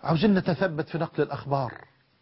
عاوزين نتثبت في نقل الأخبار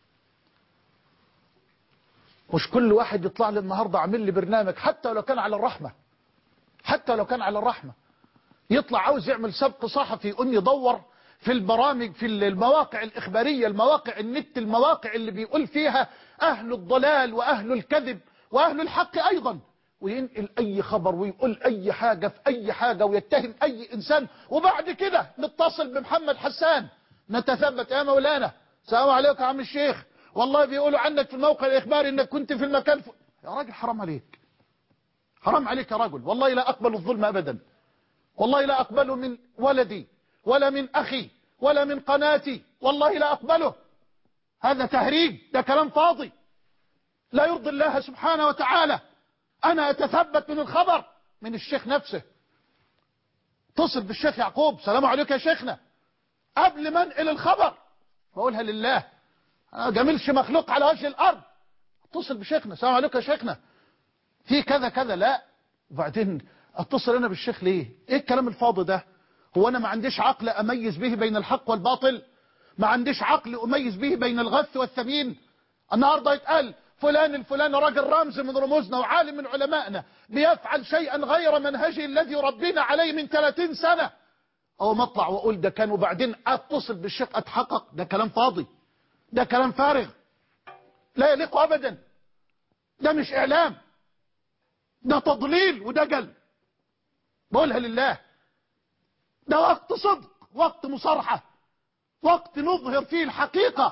مش كل واحد يطلع لي النهاردة عامل لي برنامج حتى لو كان على الرحمة حتى لو كان على الرحمة يطلع عاوز يعمل سبق صحفي يقوم يدور في البرامج في المواقع الإخبارية المواقع النت المواقع اللي بيقول فيها أهل الضلال وأهل الكذب وأهل الحق أيضا وينقل أي خبر ويقول أي حاجة في أي حاجة ويتهم أي إنسان وبعد كده نتصل بمحمد حسان نتثبت يا مولانا السلام عليكم يا عم الشيخ والله بيقولوا عنك في الموقع الإخباري إنك كنت في المكان ف... يا راجل حرام عليك حرام عليك يا رجل والله لا أقبل الظلم أبدا والله لا أقبله من ولدي ولا من أخي ولا من قناتي والله لا أقبله هذا تهريج ده كلام فاضي لا يرضي الله سبحانه وتعالى أنا أتثبت من الخبر من الشيخ نفسه اتصل بالشيخ يعقوب سلام عليك يا شيخنا قبل ما انقل الخبر بقولها لله أنا جميلش مخلوق على وجه الأرض اتصل بشيخنا سلام عليك يا شيخنا في كذا كذا لا وبعدين اتصل انا بالشيخ ليه ايه الكلام الفاضي ده هو انا ما عنديش عقل اميز به بين الحق والباطل ما عنديش عقل اميز به بين الغث والثمين النهارده يتقال فلان الفلاني راجل رمز من رموزنا وعالم من علمائنا بيفعل شيئا غير منهجه الذي ربينا عليه من 30 سنة او ما اطلع واقول ده كان وبعدين اتصل بالشيخ اتحقق ده كلام فاضي ده كلام فارغ لا يليق ابدا ده مش اعلام ده تضليل ودجل بقولها لله ده وقت صدق وقت مصارحة وقت نظهر فيه الحقيقة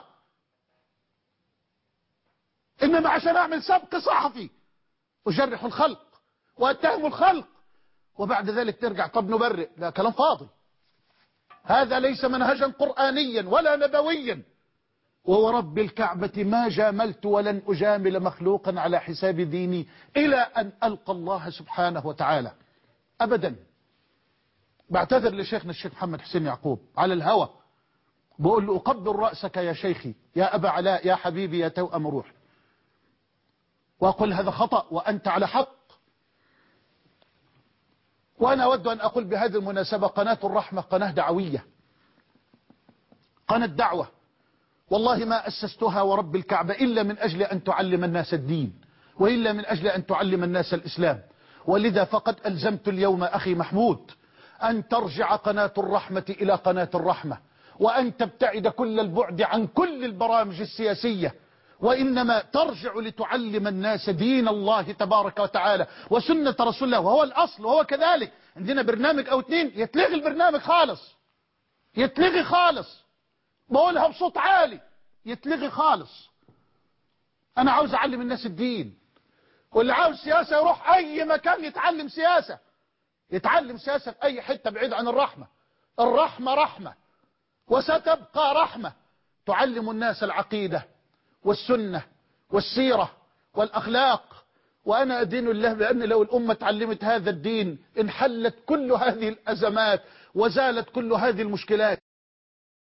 إنما عشان أعمل سبق صحفي أجرح الخلق وأتهم الخلق وبعد ذلك ترجع طب نبرئ لا كلام فاضي هذا ليس منهجا قرآنيا ولا نبويا وورب الكعبة ما جاملت ولن أجامل مخلوقا على حساب ديني إلى أن ألقى الله سبحانه وتعالى أبدا بعتذر لشيخنا الشيخ محمد حسين يعقوب على الهوى بقول له أقبل رأسك يا شيخي يا أبا علاء يا حبيبي يا توأم روح وأقول هذا خطأ وأنت على حق وأنا أود أن أقول بهذه المناسبة قناة الرحمة قناة دعوية قناة دعوة والله ما أسستها ورب الكعبة إلا من أجل أن تعلم الناس الدين وإلا من أجل أن تعلم الناس الإسلام ولذا فقد ألزمت اليوم أخي محمود أن ترجع قناة الرحمة إلى قناة الرحمة وأن تبتعد كل البعد عن كل البرامج السياسية وإنما ترجع لتعلم الناس دين الله تبارك وتعالى وسنة رسول الله وهو الأصل وهو كذلك عندنا برنامج أو اتنين يتلغي البرنامج خالص يتلغي خالص بقولها بصوت عالي يتلغي خالص أنا عاوز أعلم الناس الدين واللي عاوز سياسة يروح أي مكان يتعلم سياسة يتعلم سياسة في أي حتة بعيد عن الرحمة الرحمة رحمة وستبقى رحمة تعلم الناس العقيدة والسنة والسيرة والأخلاق وأنا أدين الله بأن لو الأمة تعلمت هذا الدين انحلت كل هذه الأزمات وزالت كل هذه المشكلات